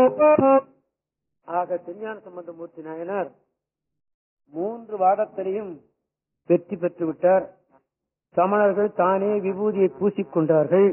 ஆக திருஞான சம்பந்தமூர்த்தி நாயனார் மூன்று வாதத்திலையும் வெற்றி பெற்று விட்டார் சமணர்கள் தானே விபூதியை பூசிக்கொண்டார்கள்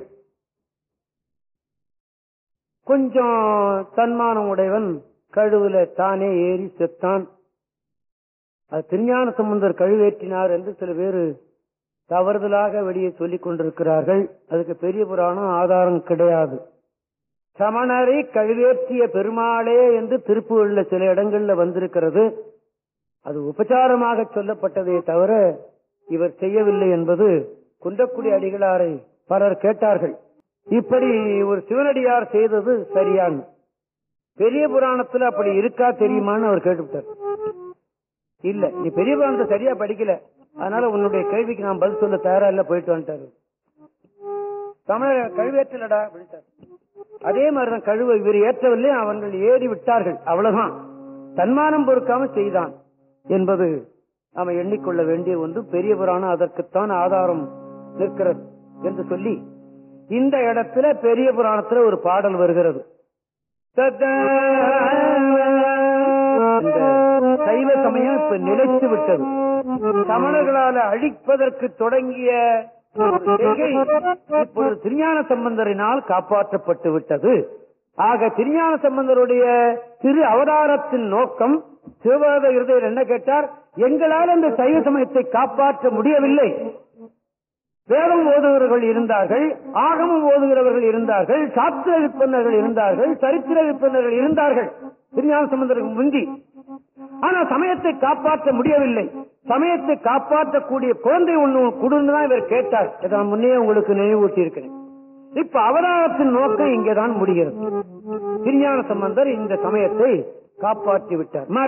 கொஞ்சம் தன்மானம் உடையவன் கழுவுல தானே ஏறி செத்தான் அது திருஞான சம்பந்தர் கழுவேற்றினார் என்று சில பேர் தவறுதலாக வெளியே சொல்லிக் கொண்டிருக்கிறார்கள் அதுக்கு பெரிய புராணம் ஆதாரம் கிடையாது சமணரை கழுவேற்றிய பெருமாளே என்று திருப்புகள்ல சில இடங்கள்ல வந்திருக்கிறது அது உபச்சாரமாக சொல்லப்பட்டதே தவிர இவர் செய்யவில்லை என்பது குன்றக்குடி அடிகளாரை பலர் கேட்டார்கள் இப்படி ஒரு சிவனடியார் செய்தது சரியான பெரிய புராணத்துல அப்படி இருக்கா தெரியுமான்னு அவர் கேட்டுவிட்டார் இல்ல நீ பெரிய புராணத்தை சரியா படிக்கல அதனால உன்னுடைய கேள்விக்கு நான் பதில் சொல்ல தயாரா இல்ல போயிட்டு வந்துட்டாரு தமிழ கழுவேற்றலடா அப்படின்ட்டார் அதே மாதிரிதான் கழுவ இவர் ஏற்றவில்லை அவர்கள் ஏறி விட்டார்கள் அவ்வளவுதான் தன்மானம் பொறுக்காம செய்தான் என்பது நாம எண்ணிக்கொள்ள வேண்டிய ஒன்று பெரிய புராணம் அதற்குத்தான் ஆதாரம் நிற்கிறது என்று சொல்லி இந்த இடத்துல பெரிய புராணத்துல ஒரு பாடல் வருகிறது தத்தா. இந்த சைவ சமயம் இப்ப நிலைத்து விட்டது சமணர்களால அழிப்பதற்கு தொடங்கிய ஒரு செய்கை இப்பொழுது திருஞான சம்பந்தரினால் காப்பாற்றப்பட்டு விட்டது ஆக திருஞான சம்பந்தருடைய திரு அவதாரத்தின் நோக்கம் சிவபாத இருதயர் என்ன கேட்டார் எங்களால் அந்த சைவ சமயத்தை காப்பாற்ற முடியவில்லை வேதம் ஓதுகிறவர்கள் இருந்தார்கள் ஆகமம் ஓதுகிறவர்கள் இருந்தார்கள் சாஸ்திர விற்பனர்கள் இருந்தார்கள் சரித்திர விற்பனர்கள் இருந்தார்கள் திருஞான சம்பந்தருக்கு முந்தி ஆனா சமயத்தை காப்பாற்ற முடியவில்லை சமயத்தை காப்பாற்றக்கூடிய குழந்தை ஒண்ணு கொடுன்னு தான் இவர் கேட்டார் இதை நான் முன்னே உங்களுக்கு நினைவூட்டி இருக்கிறேன் இப்ப அவதாரத்தின் நோக்கம் இங்கேதான் முடிகிறது திருஞான சம்பந்தர் இந்த சமயத்தை காப்பாற்றி விட்டார் மர